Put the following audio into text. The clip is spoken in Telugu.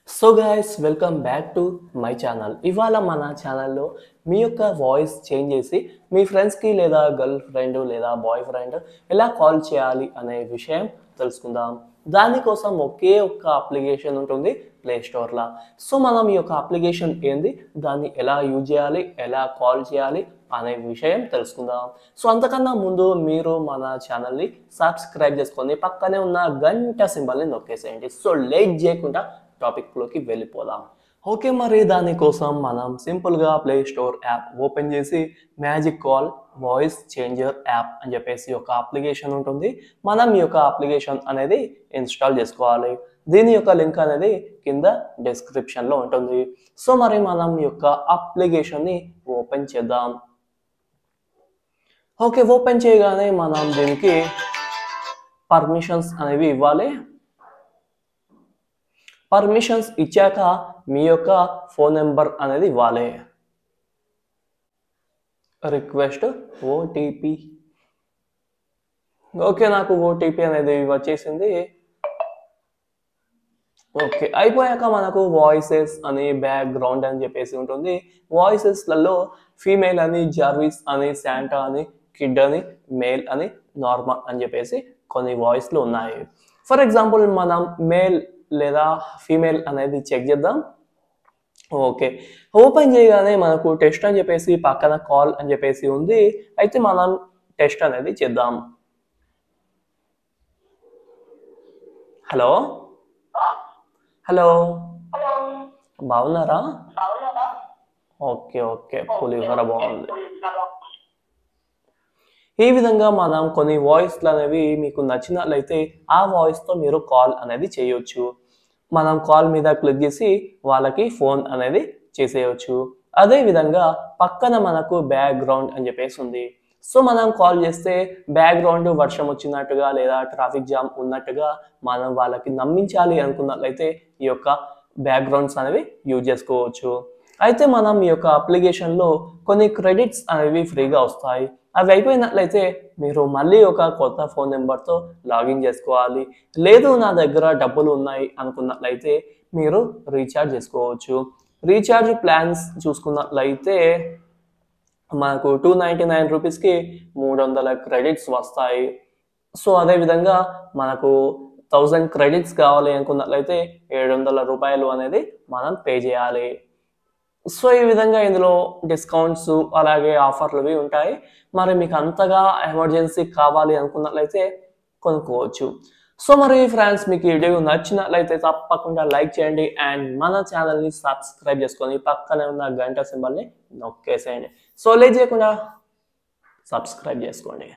so guys welcome back to my channel ఇవాళ మన ఛానల్లో మీ యొక్క వాయిస్ చేంజ్ చేసి మీ ఫ్రెండ్స్కి లేదా గర్ల్ ఫ్రెండ్ లేదా బాయ్ ఫ్రెండ్ ఎలా కాల్ చేయాలి అనే విషయం తెలుసుకుందాం దానికోసం ఒకే ఒక్క అప్లికేషన్ ఉంటుంది ప్లే స్టోర్లో సో మనం ఈ యొక్క అప్లికేషన్ ఏంది దాన్ని ఎలా యూజ్ చేయాలి ఎలా కాల్ చేయాలి అనే విషయం తెలుసుకుందాం సో అంతకన్నా ముందు మీరు మన ఛానల్ని సబ్స్క్రైబ్ చేసుకొని పక్కనే ఉన్న గంట సింబల్ని నొక్కేసేయండి సో లేట్ చేయకుండా టాపిక్లోకి వెళ్ళిపోదాం ఓకే మరి దానికోసం మనం సింపుల్గా ప్లే స్టోర్ యాప్ ఓపెన్ చేసి magic call voice changer app అని చెప్పేసి ఒక అప్లికేషన్ ఉంటుంది మనం ఈ యొక్క అప్లికేషన్ అనేది ఇన్స్టాల్ చేసుకోవాలి దీని యొక్క లింక్ అనేది కింద డిస్క్రిప్షన్లో ఉంటుంది సో మరి మనం ఈ యొక్క అప్లికేషన్ని ఓపెన్ చేద్దాం ఓకే ఓపెన్ చేయగానే మనం దీనికి పర్మిషన్స్ అనేవి ఇవ్వాలి పర్మిషన్స్ ఇచ్చాక మీ యొక్క ఫోన్ నెంబర్ అనేది ఇవ్వాలి రిక్వెస్ట్ ఓటీపీ ఓకే నాకు ఓటీపీ అనేది వచ్చేసింది ఓకే అయిపోయాక మనకు వాయిసెస్ అని బ్యాక్గ్రౌండ్ అని చెప్పేసి ఉంటుంది వాయిసెస్లలో ఫీమేల్ అని జర్విస్ అని శాంటా అని కిడ్ అని మేల్ అని నార్మల్ అని చెప్పేసి కొన్ని వాయిస్లు ఉన్నాయి ఫర్ ఎగ్జాంపుల్ మనం మేల్ లేదా ఫీమేల్ అనేది చెక్ చేద్దాం ఓకే ఓపెన్ చేయగానే మనకు టెస్ట్ అని చెప్పేసి పక్కన కాల్ అని చెప్పేసి ఉంది అయితే మనం టెస్ట్ అనేది చేద్దాం హలో హలో హలో బాగున్నారా బాగున్నారా ఓకే ఓకే పులిహోర బాగుంది ఈ విధంగా మనం కొన్ని వాయిస్లు అనేవి మీకు నచ్చినట్లయితే ఆ వాయిస్తో మీరు కాల్ అనేది చేయొచ్చు మనం కాల్ మీద క్లిక్ చేసి వాళ్ళకి ఫోన్ అనేది చేసేయచ్చు అదే విధంగా పక్కన మనకు బ్యాక్గ్రౌండ్ అని చెప్పేసి ఉంది సో మనం కాల్ చేస్తే బ్యాక్గ్రౌండ్ వర్షం వచ్చినట్టుగా లేదా ట్రాఫిక్ జామ్ ఉన్నట్టుగా మనం వాళ్ళకి నమ్మించాలి అనుకున్నట్లయితే ఈ యొక్క బ్యాక్గ్రౌండ్స్ అనేవి యూజ్ చేసుకోవచ్చు అయితే మనం ఈ యొక్క అప్లికేషన్లో కొన్ని క్రెడిట్స్ అనేవి ఫ్రీగా వస్తాయి అవి అయిపోయినట్లయితే మీరు మళ్ళీ ఒక కొత్త ఫోన్ నెంబర్తో లాగిన్ చేసుకోవాలి లేదు నా దగ్గర డబ్బులు ఉన్నాయి అనుకున్నట్లయితే మీరు రీఛార్జ్ చేసుకోవచ్చు రీఛార్జ్ ప్లాన్స్ చూసుకున్నట్లయితే మనకు టూ నైంటీ నైన్ రూపీస్కి మూడు వందల క్రెడిట్స్ వస్తాయి సో అదేవిధంగా మనకు థౌజండ్ క్రెడిట్స్ కావాలి అనుకున్నట్లయితే ఏడు వందల రూపాయలు అనేది మనం పే చేయాలి సో ఈ విధంగా ఇందులో డిస్కౌంట్స్ అలాగే ఆఫర్లు అవి ఉంటాయి మరి మీకు అంతగా ఎమర్జెన్సీ కావాలి అనుకున్నట్లయితే కొనుక్కోవచ్చు సో మరి ఫ్రెండ్స్ మీకు ఈ వీడియో నచ్చినట్లయితే తప్పకుండా లైక్ చేయండి అండ్ మన ఛానల్ని సబ్స్క్రైబ్ చేసుకొని పక్కనే ఉన్న గంట సింబల్ని నొక్కేసేయండి సో లేట్ చేయకుండా సబ్స్క్రైబ్ చేసుకోండి